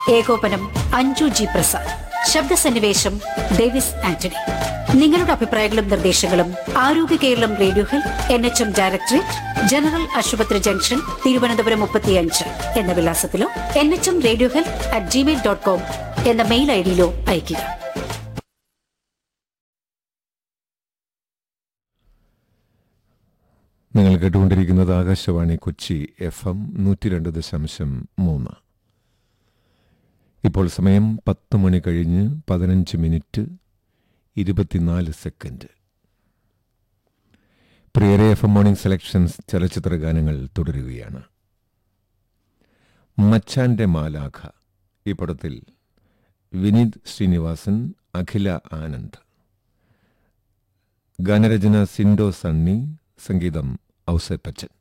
ഏകോപനം അഞ്ജു ജി പ്രസാദ് ശബ്ദസന്നിവേശം ഡേവിസ് ആന്റണി നിങ്ങളുടെ അഭിപ്രായങ്ങളും നിർദ്ദേശങ്ങളും Arogya Keralam radio health N H M directorate general ആശുപത്രി ജംഗ്ഷൻ തിരുവനന്തപുരം മുപ്പത്തിയഞ്ച് എന്ന വിലാസത്തിലോ N H M radio health at Gmail dot com എന്ന മെയിൽ ഐ ഡിയിലോ അയയ്ക്കുക നിങ്ങൾ കേട്ടുകൊണ്ടിരിക്കുന്നത് ആകാശവാണി കൊച്ചി എഫ് എം നൂറ്റി രണ്ട് ദശാംശം മൂന്ന് ഇപ്പോൾ സമയം പത്ത് മണി കഴിഞ്ഞ് പതിനഞ്ച് മിനിറ്റ് ഇരുപത്തിനാല് സെക്കൻഡ് പ്രിയരെ എഫ് എം മോർണിംഗ് സെലക്ഷൻസ് ചലച്ചിത്ര ഗാനങ്ങൾ തുടരുകയാണ് മച്ചാന്റെ മാലാഖ ഈ പടത്തിൽ വിനീത് ശ്രീനിവാസൻ അഖില ആനന്ദ് ഗാനരചന സിൻഡോ സണ്ണി സംഗീതം ഔസേപ്പച്ചൻ